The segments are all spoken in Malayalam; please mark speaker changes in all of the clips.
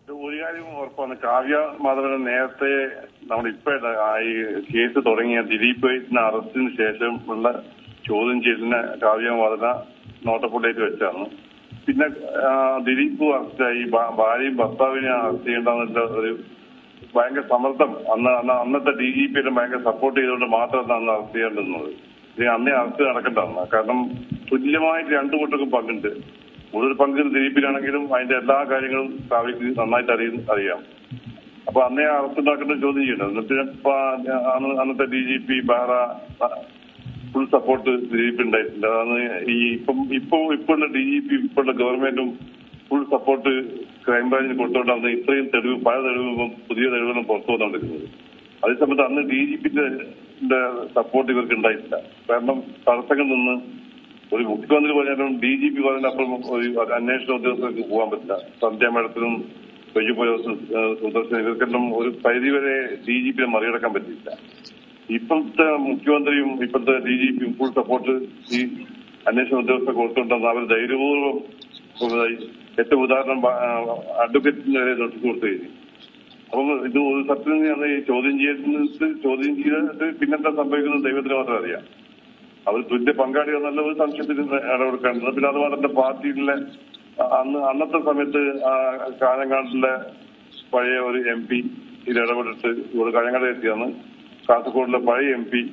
Speaker 1: ഒരു കാര്യം ഉറപ്പാണ് കാവ്യ മാധവന് നേരത്തെ നമ്മളിപ്പോ ഈ കേസ് തുടങ്ങിയ ദിലീപ് വൈറ്റിന്റെ അറസ്റ്റിന് ശേഷം ഉള്ള ചോദ്യം ചെയ്യലിന് കാവ്യ മാധവന നോട്ടപ്പുള്ളിലേക്ക് വെച്ചാണ് പിന്നെ ആ, ദിലീപ് അറസ്റ്റായി ഭാ- ഭാര്യയും ഭർത്താവിനെ അറസ്റ്റ് ചെയ്യേണ്ടെന്നുള്ള ഒരു ഭയങ്കര സമ്മർദ്ദം അന്ന് അന്ന് അന്നത്തെ ഡി ജി പിയുടെ ഭയങ്കര സപ്പോർട്ട് ചെയ്തുകൊണ്ട് മാത്രമാണ് അന്ന് അറസ്റ്റ് ചെയ്യേണ്ടുന്നത് ഇനി അന്നേ അറസ്റ്റ് നടക്കണ്ടാണ് കാരണം തുല്യമായിട്ട് രണ്ടു കൂട്ടർക്കും പങ്കുണ്ട് കൂടുതൽ പങ്ക് ദിലീപിനാണെങ്കിലും അതിന്റെ എല്ലാ കാര്യങ്ങളും കാവ്യക്ക് നന്നായിട്ട് അറിയ അറിയാം അപ്പൊ അന്നേ അറസ്റ്റ് ഉണ്ടാക്കേണ്ട ചോദ്യം ചെയ്യണം എന്നിട്ട് ഇപ്പൊ അന്ന് അന്നത്തെ D G P Behera full support Dileep ഉണ്ടായിട്ടുണ്ട് അതാണ് ഈ ഇപ്പം ഇപ്പൊ ഇപ്പോഴുള്ള ഡി ജി പി ഇപ്പോഴുള്ള ഗവൺമെന്റും ഫുൾ സപ്പോർട്ട് ക്രൈംബ്രാഞ്ചിന് കൊടുത്തുകൊണ്ടാണ് ഇത്രയും തെളിവ് പല തെളിവുകളും പുതിയ തെളിവുകളും പുറത്തു വന്നുകൊണ്ടിരിക്കുന്നത് അതേസമയത്ത് അന്ന് ഡി ജി പിന്റെ സപ്പോർട്ട് ഇവർക്ക് ഉണ്ടായിട്ടില്ല കാരണം തടസ്സങ്ങൾ നിന്ന് ഒരു മുഖ്യമന്ത്രി പറഞ്ഞാലും ഡി ജി പി പറഞ്ഞതിനപ്പുറം ഒരു അന്വേഷണ ഉദ്യോഗസ്ഥർക്ക് പോകാൻ പറ്റില്ല സന്ധ്യ മേഡത്തിനും വൈകിപ്പോയ സുദർശൻ ഇവർക്കെല്ലാം ഒരു പരിധിവരെ ഡി ജി പിയെ മറികടക്കാൻ പറ്റില്ല ഇപ്പോഴത്തെ മുഖ്യമന്ത്രിയും ഇപ്പോഴത്തെ ഡി ജി പിയും ഫുൾ സപ്പോർട്ട് ഈ അന്വേഷണ ഉദ്യോഗസ്ഥർ കൊടുത്തുകൊണ്ടെന്ന് അവർ ധൈര്യപൂർവ്വം ഏറ്റവും ഉദാഹരണം അഡ്വക്കേറ്റിന് വരെ നോട്ടീസ് കൊടുത്തു കഴിഞ്ഞു അപ്പം ഇത് ഒരു സത്യമാണ് ഈ ചോദ്യം ചെയ്യുന്നത് ചോദ്യം ചെയ്തിട്ട് പിന്നെന്താ സംഭവിക്കുന്നത് ദൈവത്തിന് മാത്രം അറിയാം അവർ തുല്യ പങ്കാളിയോ നല്ല ഒരു സംശയത്തിൽ ഇടപെടുക്കാറുണ്ട് പിന്നെ അത് മാത്രമല്ല പാർട്ടിയിലെ അന്ന് അന്നത്തെ സമയത്ത് ആ കാഞ്ഞങ്ങാടിലെ പഴയ ഒരു എം പി ഇതിൽ ഇടപെട്ടിട്ട് ഇവിടെ കാഞ്ഞങ്ങാട് എത്തിയാണ് കാസർഗോഡിലെ പഴയ എം പി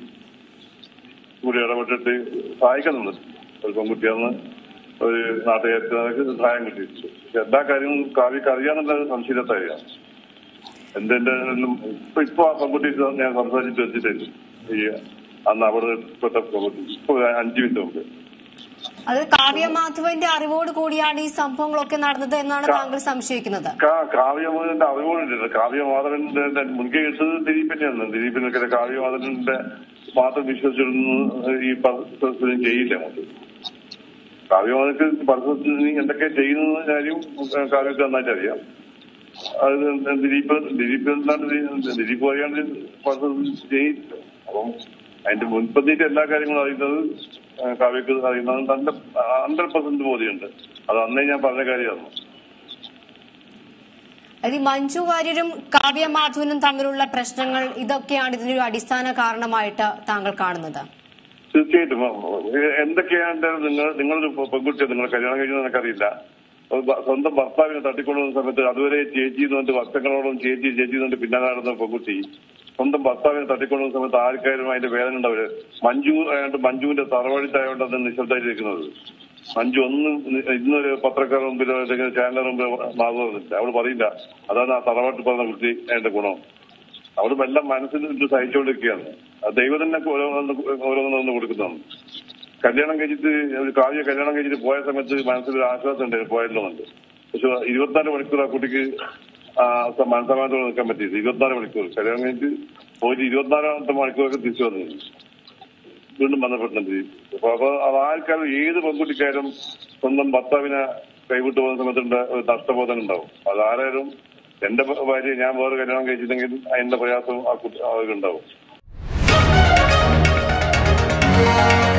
Speaker 1: കൂടി ഇടപെട്ടിട്ട് സഹായിക്കുന്നുണ്ട് ഒരു പെൺകുട്ടിയാന്ന് ഒരു നാട്ടുകാർക്ക് സഹായം കിട്ടിയിട്ടുണ്ട് പക്ഷെ എല്ലാ കാര്യങ്ങളും കാവ്യക്ക് അറിയാന്നുള്ള ഒരു സംശയത്തായിരിക്കാം എന്തെന്റെ ഇപ്പൊ ഇപ്പൊ ആ പെൺകുട്ടി ഞാൻ സംസാരിച്ച് വെച്ചിട്ടുണ്ട് ഈ അന്ന് അവിടെ പെട്ട പെൺകുട്ടി ഇപ്പൊ ഒരു അഞ്ചു മിനിറ്റ് മുമ്പ്
Speaker 2: അത് കാവ്യമാധവന്റെ അറിവോട് കൂടിയാണ് ഈ സംഭവങ്ങളൊക്കെ നടന്നത് എന്നാണ് താങ്കൾ സംശയിക്കുന്നത്
Speaker 1: കാ- കാവ്യമാധവന്റെ അറിവുകൊണ്ടില്ല കാവ്യമാധവന്റെ മുൻകൈ എടുത്തത് ദിലീപിനെയാണ് ദിലീപിനൊക്കെ കാവ്യമാധവന്റെ മാത്രം വിശ്വസിച്ചിരുന്നു ഈ പരിസ്ഥിതി ചെയ്യില്ല നമുക്ക് കാവ്യമാധവക്ക് പരിസ്ഥിതി എന്തൊക്കെ ചെയ്യുന്ന കാര്യം കാവ്യക്ക് നന്നായിട്ട് അറിയാം അത് ദിലീപ് ദിലീപ് എന്താണ് ചെയ്യുന്നത്? ദിലീപ് അറിയാണ്ട് പരിസ്ഥിതി ചെയ്യില്ല അപ്പം അതിന്റെ മുൻപന്തിയിട്ട് എല്ലാ കാര്യങ്ങളും അറിയുന്നത് ആ, കാവ്യക്ക് അറിയുന്നത് നല്ല ഹൺഡ്രഡ് പെർസെന്റ് ബോധ്യമുണ്ട് അത് അന്നേ ഞാൻ പറഞ്ഞ കാര്യമാണ്
Speaker 2: അത് ഈ മഞ്ജു വാര്യരും കാവ്യമാധവനും തമ്മിലുള്ള പ്രശ്നങ്ങൾ ഇതൊക്കെയാണ് ഇതിനൊരു അടിസ്ഥാന കാരണമായിട്ട് താങ്കൾ കാണുന്നത്
Speaker 1: തീർച്ചയായിട്ടും ഏഹ് എന്തൊക്കെയാണ് നിങ്ങൾ നിങ്ങളൊരു പെൺകുട്ടിയോ നിങ്ങൾ കല്യാണം കഴിഞ്ഞത് എനിക്കറിയില്ല ഒരു ഭ- സ്വന്തം ഭർത്താവിനെ തട്ടിക്കൊണ്ടുവന്ന സമയത്ത് അതുവരെ ചേച്ചി എന്നുകൊണ്ട് വർഷങ്ങളോളം ചേച്ചി ചേച്ചി എന്നുകൊണ്ട് പിന്നാലെ നടന്ന പെൺകുട്ടി സ്വന്തം ഭർത്താവിനെ തട്ടിക്കൊണ്ടുവന്ന സമയത്ത് ആർക്കാരും അതിന്റെ വേദന ഉണ്ടാവില്ല മഞ്ജു ആയതുകൊണ്ട് മഞ്ജുവിന്റെ തറവഴിത്തായോണ്ട് അത് നിശബ്ദമായിട്ടിരിക്കുന്നത് മഞ്ജു ഒന്നും ഇന്നൊരു പത്രക്കാരുടെ മുമ്പിലോ അല്ലെങ്കിൽ ചാനലിന്റെ മുമ്പിലോ മാറുന്നില്ല അവള് പറയില്ല അതാണ് ആ തറവാട്ട് പറഞ്ഞ കുട്ടി അതിന്റെ ഗുണം അവിടെ എല്ലാം മനസ്സിൽ ഇത് സഹിച്ചുകൊണ്ടിരിക്കുകയാണ് അത് ദൈവം തന്നെ ഓരോന്ന് ഓരോന്നൊന്ന് കൊടുക്കുന്നതാണ് കല്യാണം കഴിച്ചിട്ട് ഒരു കാവ്യ കല്യാണം കഴിച്ചിട്ട് പോയ സമയത്ത് മനസ്സിലൊരു ആശ്വാസം ഉണ്ടായിരുന്നു പോയല്ലോന്നുണ്ട് പക്ഷെ ഇരുപത്തിനാല് മണിക്കൂർ ആ കുട്ടിക്ക് ആ സ- മനസ്സമാനത്തോടെ നിൽക്കാൻ പറ്റിയത് ഇരുപത്തിനാല് മണിക്കൂർ കല്യാണം കഴിഞ്ഞിട്ട് പോയിട്ട് ഇരുപത്തിനാലാമത്തെ മണിക്കൂറൊക്കെ തിരിച്ചു വന്നു വീണ്ടും ബന്ധപ്പെട്ടിട്ടുണ്ട് അപ്പൊ അപ്പൊ അത് ആർക്കാരും ഏത് പെൺകുട്ടിക്കാരും സ്വന്തം ഭർത്താവിനെ കൈവിട്ട് പോകുന്ന സമയത്തുണ്ട് ഒരു നഷ്ടബോധം ഉണ്ടാവും അത് ആരായാലും എന്റെ ഭാര്യ ഞാൻ വേറെ കല്യാണം കഴിച്ചിട്ടുണ്ടെങ്കിൽ അതിന്റെ പ്രയാസം ആ കുട്ടി അവർക്കുണ്ടാവും